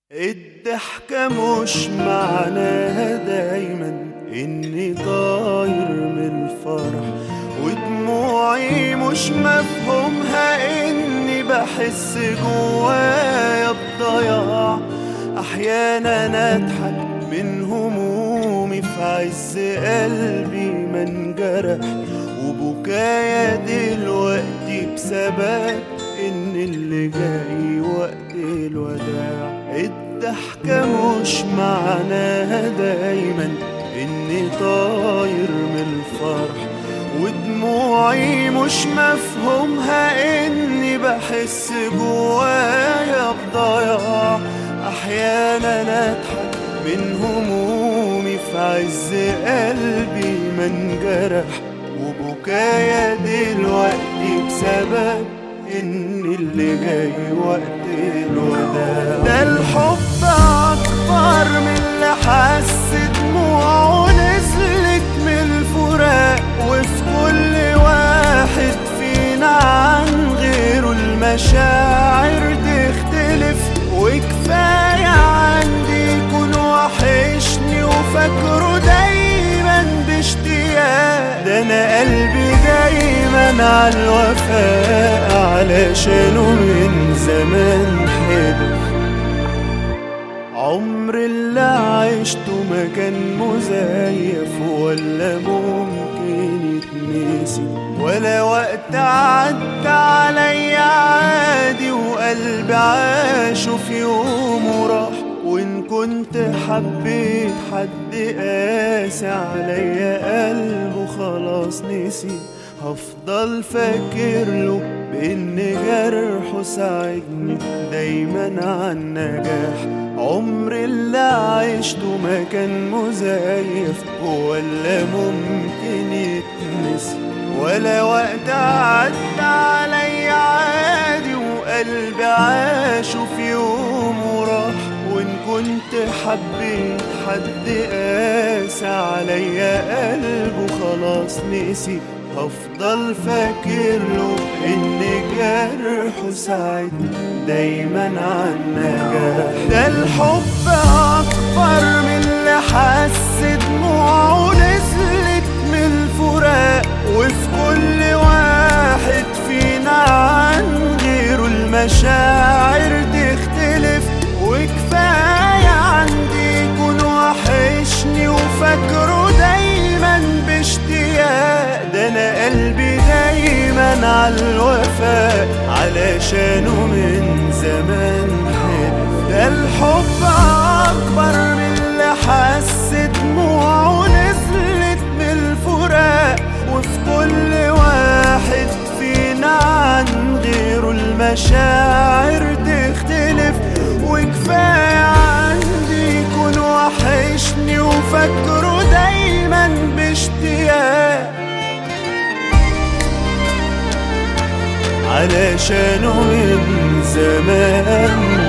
الضحكة مش معناها دايما اني طاير من الفرح ودموعي مش مفهومها اني بحس جوايا بضياع احيانا اضحك من همومي في عز قلبي ما انجرح وبكايا دلوقتي بسبب ان اللي جاي وقت الوداع الضحكة مش معناها دايما اني طاير من الفرح ودموعي مش مفهومها اني بحس جوايا بضياع احيانا اضحك من همومي في عز قلبي ما انجرح وبكايا دلوقتي بسبب ان اللي جاي وقت الوداع ده الحب اكبر من اللي حس دموعه نزلت من الفراق وفي كل واحد فينا عن غيره المشاعر تختلف وكفاية عندي يكون وحشني وفاكره دايما باشتياق ده انا قلبي دايما على الوفاء علشانه من زمان حلف عمر اللي عشته ما كان مزيف ولا ممكن يتنسي ولا وقت عدى عليا عادي وقلبي عاشه في يوم وراح وإن كنت حبيت حد قاسي عليا قلبه خلاص نسي هفضل فاكر له بإن جرحه ساعدني دايما عن نجاح عمر اللي عشته ما كان مزيف ولا ممكن يتنسي ولا وقت عدى عليا عادي وقلبي عاشه في يوم وراح وإن كنت حبيت حد قاسى عليا قلبه خلاص نسي هفضل فاكر له ان جرحه ساعدني دايما عن نجاح ده الحب اكبر من اللي حس دموعه نزلت من الفراق وفي كل واحد فينا عن غيره المشاعر تختلف وكفاية عندي يكون وحشني وفاكره دايما باشتياق ده انا قلبي دايما على الوفاء علشانه من زمان حلف ده الحب اكبر من اللي حس دموعه نزلت من الفراق وفي كل واحد فينا عن غيره المشاعر تختلف وكفاية عندي يكون وحشني وفاكره دايما باشتياق علشانه من زمان